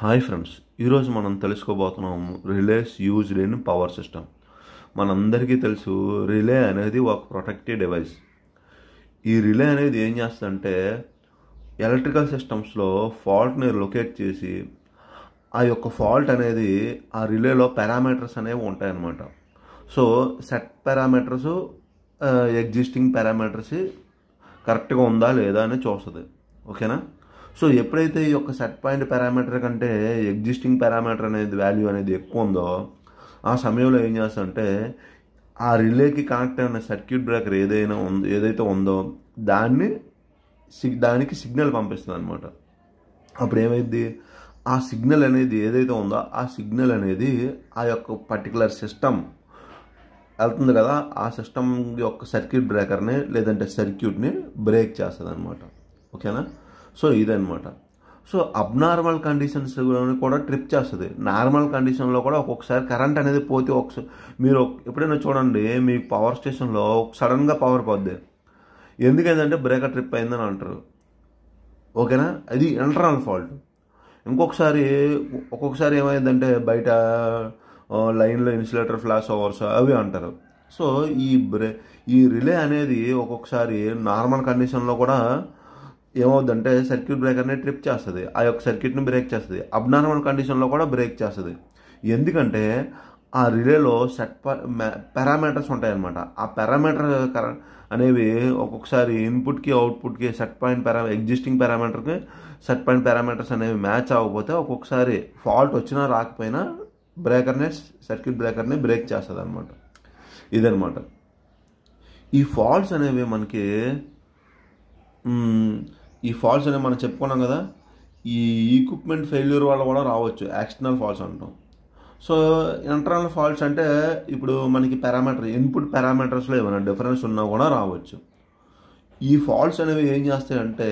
hi friends ఈరోజు మనం తెలుసుకోబోతున్నాం relays used in power system మనందరికీ తెలుసు రిలే అనేది ఒక ప్రొటెక్టివ్ డివైస్ ఈ రిలే అనేది ఏం చేస్తుందంటే ఎలక్ట్రికల్ సిస్టమ్స్లో ఫాల్ట్ని లొకేట్ చేసి ఆ యొక్క ఫాల్ట్ అనేది ఆ రిలేలో పారామీటర్స్ అనేవి ఉంటాయన్నమాట so set parameters existing parameters కరెక్ట్గా ఉందా లేదా అని చూస్తుంది ఓకేనా సో ఎప్పుడైతే ఈ యొక్క సెట్ పాయింట్ పారామీటర్ కంటే ఎగ్జిస్టింగ్ పారామీటర్ అనేది వాల్యూ అనేది ఎక్కువ ఉందో ఆ సమయంలో ఏం చేస్తుందంటే ఆ రిలేకి కనెక్ట్ అయిన సర్క్యూట్ బ్రేకర్ ఏదైనా ఉందో ఏదైతే ఉందో దాన్ని సిగ్ దానికి సిగ్నల్ పంపిస్తుంది అనమాట అప్పుడు ఏమైంది ఆ సిగ్నల్ అనేది ఏదైతే ఉందో ఆ సిగ్నల్ అనేది ఆ యొక్క పర్టికులర్ సిస్టమ్ వెళ్తుంది కదా ఆ సిస్టమ్ యొక్క సర్క్యూట్ బ్రేకర్ని లేదంటే సర్క్యూట్ని బ్రేక్ చేస్తుంది అనమాట ఓకేనా సో ఇదనమాట సో అబ్నార్మల్ కండిషన్స్ కూడా ట్రిప్ చేస్తుంది నార్మల్ కండిషన్లో కూడా ఒక్కొక్కసారి కరెంట్ అనేది పోతే ఒకసారి మీరు ఎప్పుడైనా చూడండి మీ పవర్ స్టేషన్లో సడన్గా పవర్ పోద్ది ఎందుకంటే బ్రేకర్ ట్రిప్ అయిందని అంటారు ఓకేనా అది ఇంటర్నల్ ఫాల్ట్ ఇంకొకసారి ఒక్కొక్కసారి ఏమైందంటే బయట లైన్లో ఇన్సులేటర్ ఫ్లాష్ ఓవర్స్ అవి అంటారు సో ఈ బ్రే ఈ రిలే అనేది ఒక్కొక్కసారి నార్మల్ కండిషన్లో కూడా ఏమవుద్దంటే సర్క్యూట్ బ్రేకర్ని ట్రిప్ చేస్తుంది ఆ యొక్క సర్క్యూట్ని బ్రేక్ చేస్తుంది అబ్నార్మల్ కండిషన్లో కూడా బ్రేక్ చేస్తుంది ఎందుకంటే ఆ రిలేలో సెట్ పారామీటర్స్ ఉంటాయన్నమాట ఆ పారామీటర్ అనేవి ఒక్కొక్కసారి ఇన్పుట్కి అవుట్పుట్కి సెట్ పాయింట్ పారా ఎగ్జిస్టింగ్ పారామీటర్కి సెట్ పాయింట్ పారామీటర్స్ అనేవి మ్యాచ్ అవ్వకపోతే ఒక్కొక్కసారి ఫాల్ట్ వచ్చినా రాకపోయినా బ్రేకర్ని సర్క్యూట్ బ్రేకర్ని బ్రేక్ చేస్తుంది అనమాట ఇదనమాట ఈ ఫాల్ట్స్ అనేవి మనకి ఈ ఫాల్ట్స్ అనేవి మనం చెప్పుకున్నాం కదా ఈ ఈక్విప్మెంట్ ఫెయిల్యూర్ వల్ల కూడా రావచ్చు యాక్సిటనల్ ఫాల్ట్స్ అంటాం సో ఇంటర్నల్ ఫాల్ట్స్ అంటే ఇప్పుడు మనకి పారామీటర్ ఇన్పుట్ పారామీటర్స్లో ఏమైనా డిఫరెన్స్ ఉన్నా కూడా రావచ్చు ఈ ఫాల్ట్స్ అనేవి ఏం చేస్తాయంటే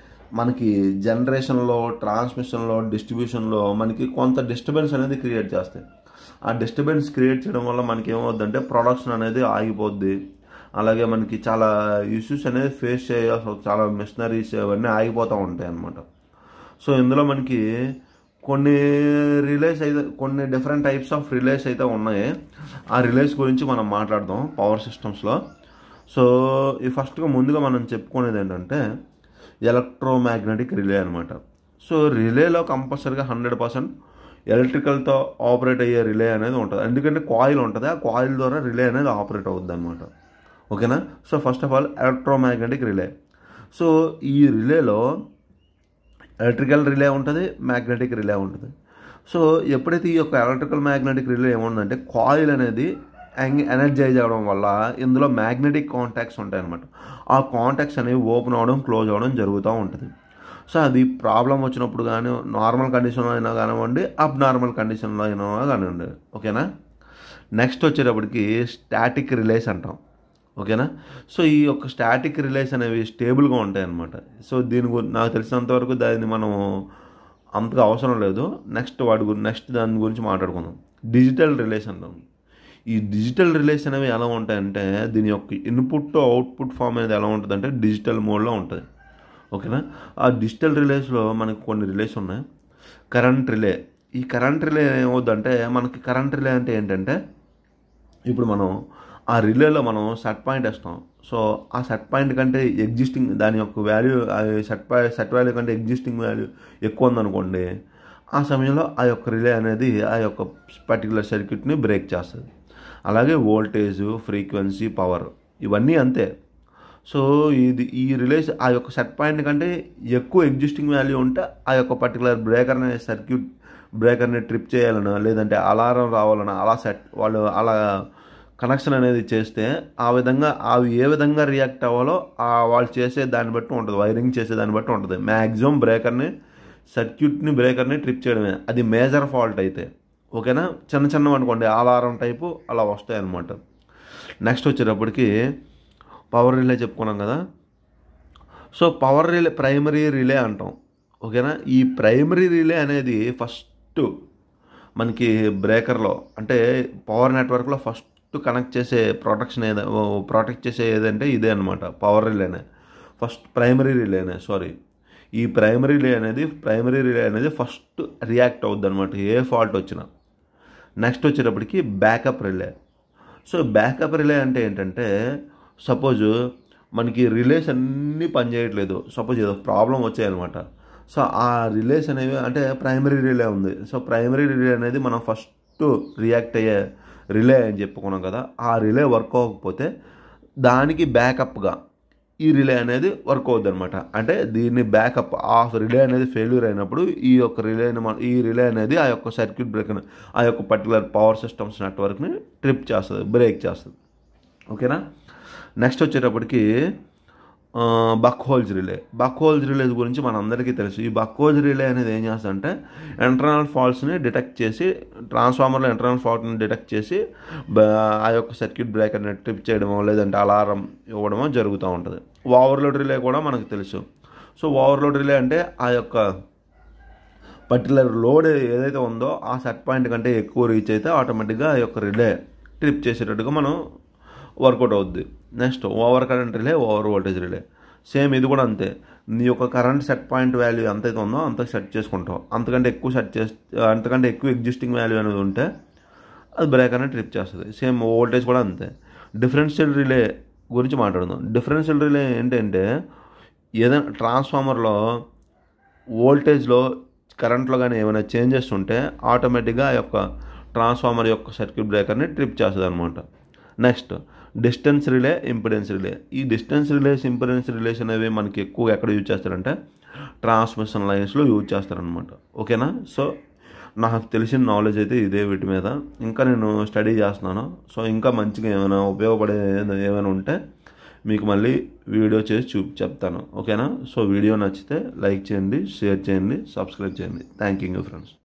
మనకి జనరేషన్లో ట్రాన్స్మిషన్లో డిస్ట్రిబ్యూషన్లో మనకి కొంత డిస్టర్బెన్స్ అనేది క్రియేట్ చేస్తాయి ఆ డిస్టర్బెన్స్ క్రియేట్ చేయడం వల్ల మనకి ఏమవుద్దంటే ప్రొడక్షన్ అనేది ఆగిపోద్ది అలాగే మనకి చాలా ఇష్యూస్ అనేది ఫేస్ చేయాల్సి చాలా మిషనరీస్ అవన్నీ ఆగిపోతూ ఉంటాయి అన్నమాట సో ఇందులో మనకి కొన్ని రిలేస్ అయితే కొన్ని డిఫరెంట్ టైప్స్ ఆఫ్ రిలేస్ అయితే ఉన్నాయి ఆ రిలేస్ గురించి మనం మాట్లాడదాం పవర్ సిస్టమ్స్లో సో ఈ ఫస్ట్గా ముందుగా మనం చెప్పుకునేది ఏంటంటే ఎలక్ట్రోమాగ్నెటిక్ రిలే అనమాట సో రిలేలో కంపల్సరీగా హండ్రెడ్ పర్సెంట్ ఎలక్ట్రికల్తో ఆపరేట్ అయ్యే రిలే అనేది ఉంటుంది ఎందుకంటే కాయిల్ ఉంటుంది ఆ కాయిల్ ద్వారా రిలే అనేది ఆపరేట్ అవుద్ది అనమాట ఓకేనా so first of all electromagnetic relay so ఈ రిలేలో ఎలక్ట్రికల్ రిలే ఉంటుంది మ్యాగ్నెటిక్ రిలే ఉంటుంది సో ఎప్పుడైతే ఈ యొక్క ఎలక్ట్రికల్ మ్యాగ్నెటిక్ రిలే ఏముందంటే కాయిల్ అనేది ఎనర్జైజ్ అవ్వడం వల్ల ఇందులో మ్యాగ్నెటిక్ కాంటాక్ట్స్ ఉంటాయి అనమాట ఆ కాంటాక్ట్స్ అనేవి ఓపెన్ అవ్వడం క్లోజ్ అవ్వడం జరుగుతూ ఉంటుంది సో అది ప్రాబ్లం వచ్చినప్పుడు కానీ నార్మల్ కండిషన్లో అయినా కానివ్వండి అబ్ నార్మల్ కండిషన్లో అయినా కానివ్వండి ఓకేనా నెక్స్ట్ వచ్చేటప్పటికి స్టాటిక్ రిలేస్ అంటాం ఓకేనా సో ఈ యొక్క స్టాటిక్ రిలేస్ అనేవి స్టేబుల్గా ఉంటాయి అన్నమాట సో దీని గురించి నాకు తెలిసినంత వరకు దాన్ని మనం అంతగా అవసరం లేదు నెక్స్ట్ వాటి గురించి నెక్స్ట్ దాని గురించి మాట్లాడుకుందాం డిజిటల్ రిలేస్ అంటాం ఈ డిజిటల్ రిలేస్ అనేవి ఎలా ఉంటాయంటే దీని యొక్క ఇన్పుట్ టు అవుట్పుట్ ఫామ్ అనేది ఎలా ఉంటుందంటే డిజిటల్ మోడ్లో ఉంటుంది ఓకేనా ఆ డిజిటల్ రిలేస్లో మనకి కొన్ని రిలేస్ ఉన్నాయి కరెంట్ రిలే ఈ కరెంట్ రిలే ఏమవుద్దంటే మనకి కరెంట్ రిలే అంటే ఏంటంటే ఇప్పుడు మనం ఆ రిలేలో మనం సెట్ పాయింట్ వేస్తాం సో ఆ సెట్ పాయింట్ కంటే ఎగ్జిస్టింగ్ దాని యొక్క value set point set value కంటే ఎగ్జిస్టింగ్ వాల్యూ ఎక్కువ ఉందనుకోండి ఆ సమయంలో ఆ యొక్క రిలే అనేది ఆ యొక్క పర్టికులర్ సర్క్యూట్ని బ్రేక్ చేస్తుంది అలాగే వోల్టేజ్ ఫ్రీక్వెన్సీ పవర్ ఇవన్నీ అంతే సో ఇది ఈ రిలేస్ ఆ యొక్క సెట్ పాయింట్ కంటే ఎక్కువ ఎగ్జిస్టింగ్ వాల్యూ ఉంటే ఆ యొక్క పర్టికులర్ బ్రేకర్ అనే సర్క్యూట్ బ్రేకర్ని ట్రిప్ చేయాలన్నా లేదంటే అలారం రావాలన్నా అలా సెట్ వాళ్ళు అలా కనెక్షన్ అనేది చేస్తే ఆ విధంగా అవి ఏ విధంగా రియాక్ట్ అవ్వాలో ఆ వాళ్ళు చేసే దాన్ని బట్టి ఉంటుంది వైరింగ్ చేసే దాన్ని బట్టి ఉంటుంది మ్యాక్సిమం బ్రేకర్ని సర్క్యూట్ని బ్రేకర్ని ట్రిప్ చేయడమే అది మేజర్ ఫాల్ట్ అయితే ఓకేనా చిన్న చిన్నవి అనుకోండి అలారం టైపు అలా వస్తాయి అన్నమాట నెక్స్ట్ వచ్చేటప్పటికి పవర్ రిలే చెప్పుకున్నాం కదా so power relay primary relay అంటాం ఓకేనా ఈ ప్రైమరీ రిలే అనేది ఫస్ట్ మనకి బ్రేకర్లో అంటే పవర్ నెట్వర్క్లో ఫస్ట్ కనెక్ట్ చేసే ప్రొటెక్షన్ ఏదో ప్రొటెక్ట్ చేసే ఏదంటే ఇదే అనమాట పవర్ రిలేనే ఫస్ట్ ప్రైమరీ రిలేనే సారీ ఈ ప్రైమరీ రిలే అనేది ప్రైమరీ రిలే అనేది ఫస్ట్ రియాక్ట్ అవుద్ది అనమాట ఏ ఫాల్ట్ వచ్చినా నెక్స్ట్ వచ్చేటప్పటికి backup relay so backup relay అంటే ఏంటంటే సపోజ్ మనకి రిలేస్ అన్నీ పనిచేయట్లేదు సపోజ్ ఏదో ప్రాబ్లం వచ్చాయన్నమాట సో ఆ రిలేస్ అనేవి అంటే ప్రైమరీ రిలే ఉంది సో ప్రైమరీ రిలే అనేది మనం ఫస్ట్ రియాక్ట్ అయ్యే రిలే అని చెప్పుకున్నాం కదా ఆ రిలే వర్క్ అవ్వకపోతే దానికి బ్యాకప్గా ఈ రిలే అనేది వర్క్ అవుద్ది అనమాట అంటే దీన్ని బ్యాకప్ ఆ రిలే అనేది ఫెయిల్యూర్ అయినప్పుడు ఈ యొక్క రిలే ఈ రిలే అనేది ఆ యొక్క సర్క్యూట్ బ్రేక్ ఆ యొక్క పర్టికులర్ పవర్ సిస్టమ్స్ నెట్వర్క్ని ట్రిప్ చేస్తుంది బ్రేక్ చేస్తుంది ఓకేనా నెక్స్ట్ వచ్చేటప్పటికి Buchholz relay Buchholz relay గురించి మనందరికీ తెలుసు ఈ బక్ హోల్స్ రిలే అనేది ఏం చేస్తుందంటే ఇంటర్నల్ ఫాల్ట్స్ని డిటెక్ట్ చేసి ట్రాన్స్ఫార్మర్లో ఇంటర్నల్ ఫాల్ట్ని డిటెక్ట్ చేసి బ- ఆ యొక్క సర్క్యూట్ బ్రేకర్ని ట్రిప్ చేయడమో లేదంటే అలారం ఇవ్వడమో జరుగుతూ ఉంటుంది ఓవర్లోడ్ రిలే కూడా మనకు తెలుసు సో ఓవర్లోడ్ రిలే అంటే ఆ యొక్క పర్టికులర్ లోడ్ ఏదైతే ఉందో ఆ సెట్ పాయింట్ కంటే ఎక్కువ రీచ్ అయితే ఆటోమేటిక్గా ఆ యొక్క రిలే ట్రిప్ చేసేటట్టుగా మనం వర్కౌట్ అవుద్ది next over current relay over voltage relay same ఇది కూడా అంతే నీ యొక్క కరెంట్ సెట్ పాయింట్ వాల్యూ ఎంతైతే ఉందో అంత సెట్ చేసుకుంటావు అంతకంటే ఎక్కువ సెట్ చేసి అంతకంటే ఎక్కువ ఎగ్జిస్టింగ్ వాల్యూ అనేది ఉంటే అది బ్రేక్ అనేది ట్రిప్ చేస్తుంది సేమ్ వోల్టేజ్ కూడా అంతే డిఫరెన్షియల్ రిలే గురించి మాట్లాడుదాం డిఫరెన్షియల్ రిలే ఏంటంటే ఏదైనా ట్రాన్స్ఫార్మర్లో వోల్టేజ్లో కరెంట్లో కానీ ఏమైనా చేంజెస్ ఉంటే ఆటోమేటిక్గా ఆ యొక్క ట్రాన్స్ఫార్మర్ యొక్క సర్క్యూట్ బ్రేకర్ని ట్రిప్ చేస్తుంది అనమాట next distance relay impedance relay ఈ డిస్టెన్స్ రిలేస్ ఇంపిడెన్స్ రిలేస్ అనేవి మనకి ఎక్కువ ఎక్కడ యూజ్ చేస్తారంటే ట్రాన్స్మిషన్ లైన్స్లో యూజ్ చేస్తారనమాట ఓకేనా సో నాకు తెలిసిన నాలెడ్జ్ అయితే ఇదే వీటి మీద ఇంకా నేను స్టడీ చేస్తున్నాను సో ఇంకా మంచిగా ఏమైనా ఉపయోగపడే ఏమైనా ఉంటే మీకు మళ్ళీ వీడియో చేసి చూపి చెప్తాను ఓకేనా సో వీడియో నచ్చితే లైక్ చేయండి షేర్ చేయండి సబ్స్క్రైబ్ చేయండి థ్యాంక్ యూ ఫ్రెండ్స్